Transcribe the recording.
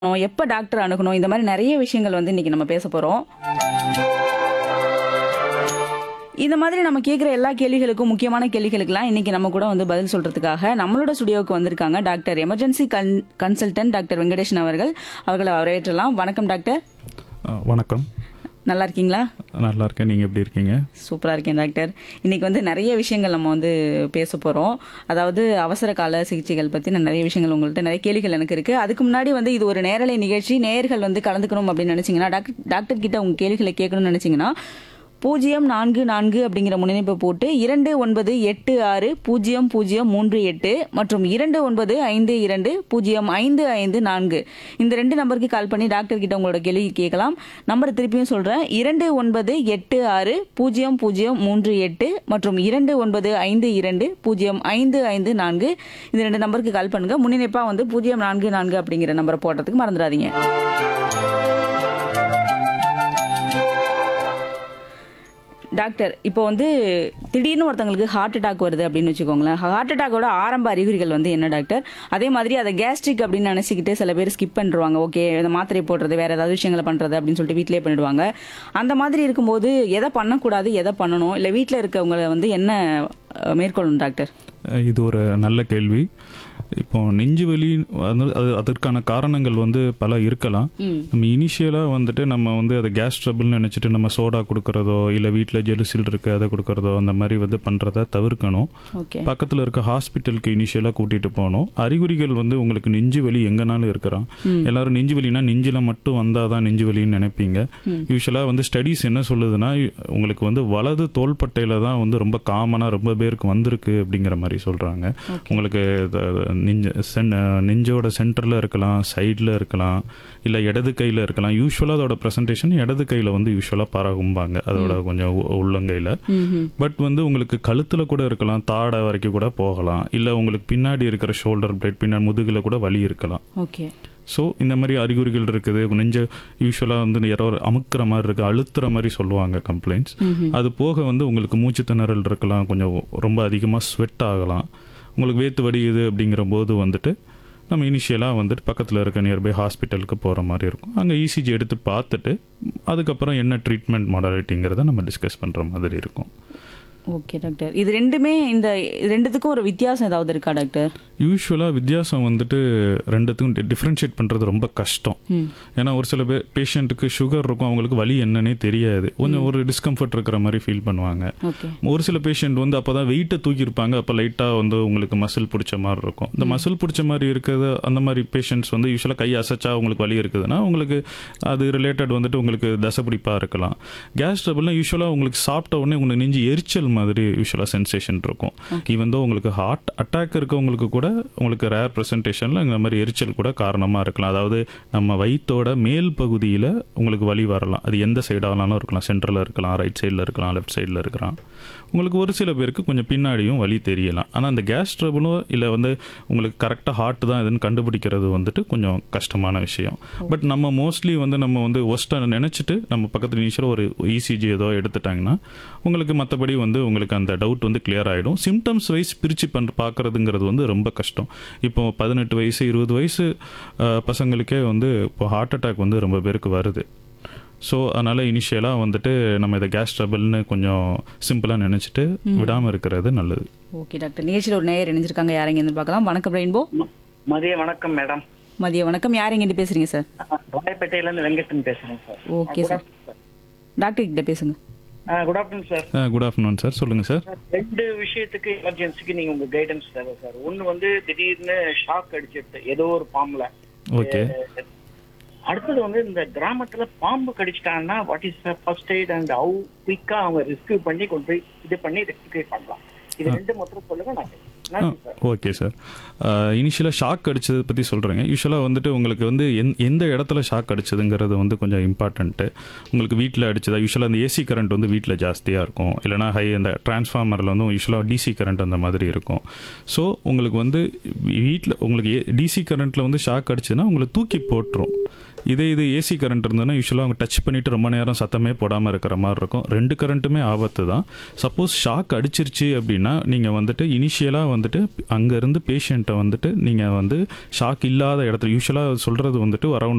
எப்ப டாக்டர் அணுகணும் இந்த மாதிரி நிறைய விஷயங்கள் வந்து இன்னைக்கு நம்ம பேச போறோம் இந்த மாதிரி நம்ம கேட்குற எல்லா கேள்விகளுக்கும் முக்கியமான கேள்விகளுக்கெல்லாம் இன்னைக்கு நம்ம கூட வந்து பதில் சொல்றதுக்காக நம்மளோட ஸ்டுடியோவுக்கு வந்திருக்காங்க டாக்டர் எமர்ஜென்சி கன் கன்சல்டன்ட் டாக்டர் வெங்கடேஷன் அவர்கள் அவர்களை வரவேற்றலாம் வணக்கம் டாக்டர் ஆ, வணக்கம் நல்லா இருக்கீங்களா நல்லா இருக்கேன் நீங்கள் எப்படி இருக்கீங்க சூப்பராக இருக்கேன் டாக்டர் இன்னைக்கு வந்து நிறைய விஷயங்கள் நம்ம வந்து பேச போகிறோம் அதாவது அவசர கால சிகிச்சைகள் பற்றி நான் நிறைய விஷயங்கள் உங்கள்கிட்ட நிறைய கேள்விகள் எனக்கு இருக்குது அதுக்கு முன்னாடி வந்து இது ஒரு நேரலை நிகழ்ச்சி நேயர்கள் வந்து கலந்துக்கணும் அப்படின்னு நினச்சிங்கன்னா டாக்டர் டாக்டர் கிட்ட உங்கள் கேள்விகளை கேட்கணும்னு நினச்சிங்கன்னா பூஜ்ஜியம் நான்கு நான்கு அப்படிங்கிற முன்னிணைப்பை போட்டு இரண்டு ஒன்பது எட்டு ஆறு பூஜ்ஜியம் பூஜ்ஜியம் மூன்று எட்டு மற்றும் இரண்டு ஒன்பது ஐந்து இரண்டு பூஜ்ஜியம் ஐந்து ஐந்து நான்கு இந்த ரெண்டு நம்பருக்கு கால் பண்ணி டாக்டர் கிட்ட உங்களோட கேள்வி கேட்கலாம் நம்பர் திருப்பியும் சொல்றேன் இரண்டு ஒன்பது எட்டு ஆறு பூஜ்ஜியம் பூஜ்ஜியம் மூன்று எட்டு மற்றும் இரண்டு ஒன்பது ஐந்து இரண்டு பூஜ்ஜியம் ஐந்து ஐந்து நான்கு இந்த ரெண்டு நம்பருக்கு கால் பண்ணுங்க முன்னிணைப்பா வந்து பூஜ்ஜியம் நான்கு நான்கு அப்படிங்கிற நம்பரை போடுறதுக்கு மறந்துடாதீங்க டாக்டர் இப்போ வந்து திடீர்னு ஒருத்தங்களுக்கு ஹார்ட் அட்டாக் வருது அப்படின்னு வச்சுக்கோங்களேன் ஹார்ட் அட்டாக்கோட ஆரம்ப அறிகுறிகள் வந்து என்ன டாக்டர் அதே மாதிரி அதை கேஸ்ட்ரிக் அப்படின்னு நினச்சிக்கிட்டு சில பேர் ஸ்கிப் பண்ணிடுவாங்க ஓகே இந்த மாத்திரை போடுறது வேற ஏதாவது விஷயங்களை பண்ணுறது அப்படின்னு சொல்லிட்டு வீட்டிலே பண்ணிடுவாங்க அந்த மாதிரி இருக்கும்போது எதை பண்ணக்கூடாது எதை பண்ணணும் இல்லை வீட்டில் இருக்கவங்களை வந்து என்ன அஹ், மேற்கொள்ளணும் டாக்டர் அஹ், இது ஒரு நல்ல கேள்வி இப்போ நெஞ்சு வலி வந்து அது அதற்கான காரணங்கள் வந்து பல இருக்கலாம் ம் நம்ம இனிஷியலாக வந்துட்டு நம்ம வந்து அதை கேஸ் ட்ரபிள்னு நினச்சிட்டு நம்ம சோடா கொடுக்கறதோ இல்லை வீட்டில் ஜெலுசில் இருக்கு அதை கொடுக்கறதோ அந்த மாதிரி வந்து பண்ணுறத தவிர்க்கணும் ஓகே பக்கத்தில் இருக்க ஹாஸ்பிட்டலுக்கு இனிஷியலாக கூட்டிகிட்டு போகணும் அறிகுறிகள் வந்து உங்களுக்கு நெஞ்சு வலி எங்கனாலும் இருக்கிறான் எல்லாரும் நெஞ்சு வலினா நெஞ்சில் மட்டும் வந்தால் தான் நெஞ்சு வலின்னு நினைப்பீங்க யூஸ்வலாக வந்து ஸ்டடீஸ் என்ன சொல்லுதுன்னா உங்களுக்கு வந்து வலது தோள்பட்டையில் தான் வந்து ரொம்ப காமனாக ரொம்ப பேருக்கு வந்திருக்கு அப்படிங்கிற மாதிரி சொல்கிறாங்க உங்களுக்கு இது நெஞ்ச சென் நெஞ்சோட சென்டரில் இருக்கலாம் சைடில் இருக்கலாம் இல்லை இடது கையில் இருக்கலாம் யூஸ்வலாக அதோட ப்ரெசன்டேஷன் இடது கையில் வந்து யூஸ்வலாக பராகும்பாங்க அதோட கொஞ்சம் உ- உள்ளங்கையில் ம் பட் வந்து உங்களுக்கு கழுத்தில் கூட இருக்கலாம் தாடை வரைக்கும் கூட போகலாம் இல்லை உங்களுக்கு பின்னாடி இருக்கிற ஷோல்டர் பிளேட் பின்னாடி முதுகில் கூட வலி இருக்கலாம் ஓகே ஸோ இந்த மாதிரி அறிகுறிகள் இருக்குது நெஞ்ச யூஸ்வலாக வந்து யாரோ ஒரு அமுக்குற மாதிரி இருக்குது அழுத்துற மாதிரி சொல்லுவாங்க கம்ப்ளைண்ட்ஸ் அது போக வந்து உங்களுக்கு மூச்சு திணறல் இருக்கலாம் கொஞ்சம் ரொம்ப அதிகமாக ஸ்வெட் ஆகலாம் உங்களுக்கு வேத்து வடியுது அப்படிங்கிற போது வந்துட்டு நம்ம இனிஷியலாக வந்துட்டு பக்கத்தில் இருக்க நியர்பை ஹாஸ்பிட்டலுக்கு போகிற மாதிரி இருக்கும் அங்கே இசிஜி எடுத்து பார்த்துட்டு அதுக்கப்புறம் என்ன ட்ரீட்மெண்ட் மாடலிட்டிங்கிறத நம்ம டிஸ்கஸ் பண்ணுற மாதிரி இருக்கும் ஓகே டாக்டர் இது ரெண்டுமே இந்த இது ரெண்டுத்துக்கும் ஒரு வித்தியாசம் ஏதாவது இருக்கா டாக்டர் யூஸ்வலாக வித்தியாசம் வந்துட்டு ரெண்டுத்துக்கும் டிஃப்ரென்ஷியேட் பண்ணுறது ரொம்ப கஷ்டம் ம் ஏன்னா ஒரு சில பேர் பேஷண்ட்டுக்கு சுகர் இருக்கும் அவங்களுக்கு வலி என்னன்னே தெரியாது கொஞ்சம் ஒரு டிஸ்கம்ஃபர்ட் இருக்கிற மாதிரி ஃபீல் பண்ணுவாங்க ஓகே ஒரு சில பேஷண்ட் வந்து அப்போ தான் வெயிட்டை தூக்கியிருப்பாங்க அப்போ லைட்டாக வந்து உங்களுக்கு மசில் பிடிச்ச மாதிரி இருக்கும் இந்த மசில் பிடிச்ச மாதிரி இருக்கிறது அந்த மாதிரி பேஷண்ட்ஸ் வந்து யூஸ்வலாக கை அசைச்சா உங்களுக்கு வலி இருக்குதுன்னா உங்களுக்கு அது ரிலேட்டட் வந்துட்டு உங்களுக்கு தசைப்பிடிப்பாக இருக்கலாம் கேஸ் ட்ரபிள்னா யூஸ்வலாக உங்களுக்கு சாப்பிட்ட உடனே உங்களுக்கு நெஞ்சு எரிச்சல் மாதிரி யூஸ்வலாக சென்சேஷன் இருக்கும் ஈவன் தான் உங்களுக்கு ஹார்ட் அட்டாக் இருக்கவங்களுக்கு கூட உங்களுக்கு ரேர் ப்ரெசன்டேஷனில் இந்த மாதிரி எரிச்சல் கூட காரணமாக இருக்கலாம் அதாவது நம்ம வயிற்றோட மேல் பகுதியில் உங்களுக்கு வலி வரலாம் அது எந்த சைடானாலும் இருக்கலாம் சென்டரில் இருக்கலாம் ரைட் சைடில் இருக்கலாம் லெஃப்ட் சைடில் இருக்கலாம் உங்களுக்கு ஒரு சில பேருக்கு கொஞ்சம் பின்னாடியும் வலி தெரியலாம் ஆனால் அந்த கேஸ் ட்ரபிளோ இல்லை வந்து உங்களுக்கு கரெக்டாக ஹார்ட் தான் இதுன்னு கண்டுபிடிக்கிறது வந்துட்டு கொஞ்சம் கஷ்டமான விஷயம் பட் நம்ம மோஸ்ட்லி வந்து நம்ம வந்து ஒஸ்ட்டாக நினச்சிட்டு நம்ம பக்கத்தில் இனிஷியலாக ஒரு இசிஜி ஏதோ எடுத்துட்டாங்கன்னா உங்களுக்கு மற்றபடி வந்து உங்களுக்கு அந்த டவுட் வந்து clear ஆகிடும் சிம்டம்ஸ் வைஸ் பிரித்து பண்ண பார்க்குறதுங்கிறது வந்து ரொம்ப கஷ்டம் இப்போ பதினெட்டு வயசு இருபது வயசு அஹ், பசங்களுக்கே வந்து இப்போ ஹார்ட் அட்டாக் வந்து ரொம்ப பேருக்கு வருது ஸோ அதனால் இனிஷியலாக வந்துட்டு நம்ம இதை கேஸ் ட்ரபிள்னு கொஞ்சம் சிம்பிளாக நினச்சிட்டு விடாமல் இருக்கிறது நல்லது ஓகே டாக்டர் நிகழ்ச்சியில் ஒரு நேயர் இணைஞ்சிருக்காங்க யார் இருந்து பார்க்கலாம் வணக்கம் ரெயின்போ ம- மதிய வணக்கம் மேடம் மதிய வணக்கம் யார் இங்கிட்டு பேசுறீங்க சார் ராயப்பேட்டையில இருந்து வெங்கடன் பேசுறேன் சார் ஓகே சார் டாக்டர் கிட்ட பேசுங்க good afternoon sir good afternoon sir சொல்லுங்கள் சார் ரெண்டு விஷயத்துக்கு எமர்ஜென்சிக்கு நீங்க உங்க கைடன்ஸ் தேவை சார் ஒன்னு வந்து திடீர்னு ஷாக் அடிச்சிடுது ஏதோ ஒரு பாம்புல ஓகே அடுத்தது வந்து இந்த கிராமத்துல பாம்பு கடிச்சிட்டாங்கன்னா what is first aid and how குயிக்கா அவங்க ரெஸ்கியூ பண்ணி கொண்டு போய் இது பண்ணி ரெஸ்கியூ பண்ணலாம் இது ரெண்டு மட்டும் சொல்லுங்க நான் நன்றி சார் ஓகே சார் இனிஷியலாக ஷாக் அடிச்சதை பற்றி சொல்கிறேங்க யூஸ்வலாக வந்துட்டு உங்களுக்கு வந்து எந் எந்த இடத்துல ஷாக் அடிச்சதுங்கிறது வந்து கொஞ்சம் இம்பார்ட்டண்ட்டு உங்களுக்கு வீட்டில் அடிச்சதா யூஸ்வலாக அந்த ஏசி கரண்ட் வந்து வீட்டில் ஜாஸ்தியாக இருக்கும் இல்லைனா ஹை அந்த டிரான்ஸ்ஃபார்மரில் வந்து யூஸ்வலாக டிசி கரண்ட் அந்த மாதிரி இருக்கும் ஸோ உங்களுக்கு வந்து வீட்டில் உங்களுக்கு டிசி கரண்ட்டில் வந்து ஷாக் அடிச்சதுன்னா உங்களை தூக்கி போட்டுரும் இதே இது ஏசி கரண்ட் இருந்ததுன்னா யூஸ்வலாக அவங்க டச் பண்ணிட்டு ரொம்ப நேரம் சத்தமே போடாமல் இருக்கிற மாதிரி இருக்கும் ரெண்டு கரண்ட்டுமே ஆபத்து தான் சப்போஸ் ஷாக் அடிச்சிருச்சு அப்படின்னா நீங்கள் வந்துட்டு இனிஷியலாக வந்துட்டு அங்கேருந்து பேஷண்ட்டை வந்துட்டு நீங்கள் வந்து ஷாக் இல்லாத இடத்துல யூஸ்வலாக சொல்கிறது வந்துட்டு அரௌண்ட்